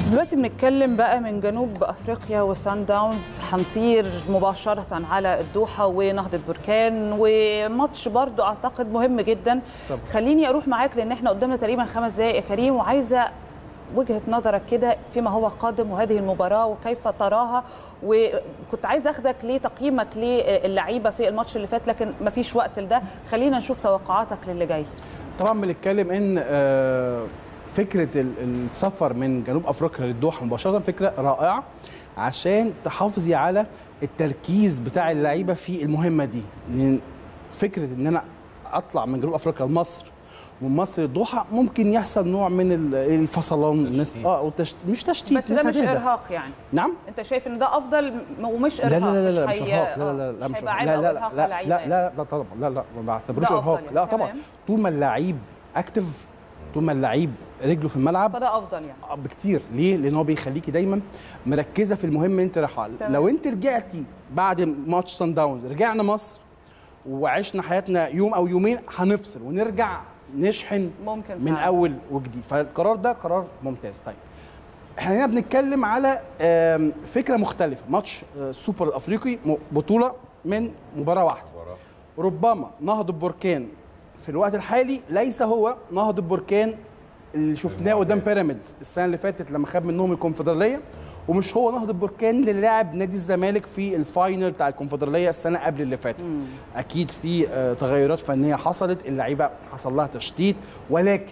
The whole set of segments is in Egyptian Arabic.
دلوقتي بنتكلم بقى من جنوب افريقيا وسان داونز هنطير مباشره على الدوحه ونهضه بركان وماتش برضو اعتقد مهم جدا طب. خليني اروح معاك لان احنا قدامنا تقريبا خمس دقائق يا كريم وعايزه وجهه نظرك كده فيما هو قادم وهذه المباراه وكيف تراها وكنت عايزه اخدك لتقييمك للعيبه في الماتش اللي فات لكن مفيش وقت لده خلينا نشوف توقعاتك للي جاي طبعا بنتكلم ان آه، فكره ال- السفر من جنوب افريقيا للدوحه مباشره فكره رائعه عشان تحافظي على التركيز بتاع اللعيبه في المهمه دي لان فكره ان انا اطلع من جنوب افريقيا لمصر ومن مصر للدوحه ممكن يحصل نوع من ال- الفصلان الناس اه وتشت... مش تشتيت بس ده الناس مش هتهدى. ارهاق يعني نعم انت شايف ان ده افضل م- ومش لا ارهاق لا لا لا مش هي- ارهاق لا آه، لا لا مش هيبقى ارهاق عبء لا أو لا إرهاق لا للعيبة لا يعني. لا لا طبعا لا لا ما بعتبروش ده أفضل ارهاق يعني. لا طبعا تمام. طول ما اللعيب اكتف طول ما اللعيب رجله في الملعب فده افضل يعني آه، بكتير ليه لان هو بيخليكي دايما مركزه في المهم اللي انت رايحه له. تمام. لو انت رجعتي بعد ماتش سان داونز رجعنا مصر وعشنا حياتنا يوم او يومين هنفصل ونرجع نشحن ممكن من فعلا. اول وجديد فالقرار ده قرار ممتاز طيب احنا هنا بنتكلم على آم، فكره مختلفه ماتش آه، السوبر الافريقي م- بطوله من مباراه واحده ربما نهضه بركان في الوقت الحالي ليس هو نهضه بركان اللي شفناه قدام بيراميدز السنه اللي فاتت لما خد منهم الكونفدراليه ومش هو نهضه بركان اللي لعب نادي الزمالك في الفاينل بتاع الكونفدراليه السنه قبل اللي فاتت اكيد في آه، تغيرات فنيه حصلت اللعيبه حصل لها تشتيت ولكن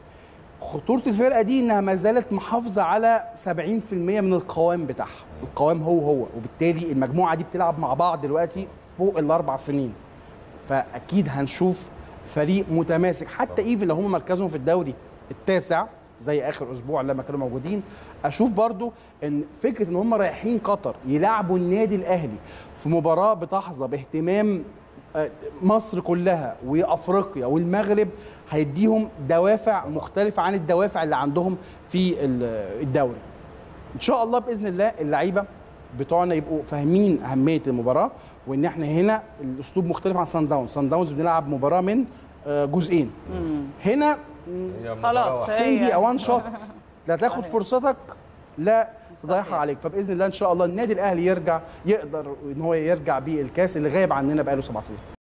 خطوره الفرقه دي انها ما زالت محافظه على 70% من القوام بتاعها القوام هو هو وبالتالي المجموعه دي بتلعب مع بعض دلوقتي فوق الاربع سنين فاكيد هنشوف فريق متماسك حتى ايفن لو هم مركزهم في الدوري التاسع زي اخر اسبوع لما كانوا موجودين اشوف برضو ان فكره ان هم رايحين قطر يلعبوا النادي الاهلي في مباراه بتحظى باهتمام آه، مصر كلها وافريقيا والمغرب هيديهم دوافع مختلفه عن الدوافع اللي عندهم في ال- الدوري ان شاء الله باذن الله اللعيبه بتوعنا يبقوا فاهمين اهميه المباراه وان احنا هنا الاسلوب مختلف عن سان داونز سان داونز بنلعب مباراه من آه، جزئين هنا خلاص 90 دقيقه هي- وان شوت لا تاخد فرصتك لا تضيعها عليك فباذن الله ان شاء الله النادي الاهلي يرجع يقدر ان هو يرجع بالكاس اللي غايب عننا بقاله سبع سنين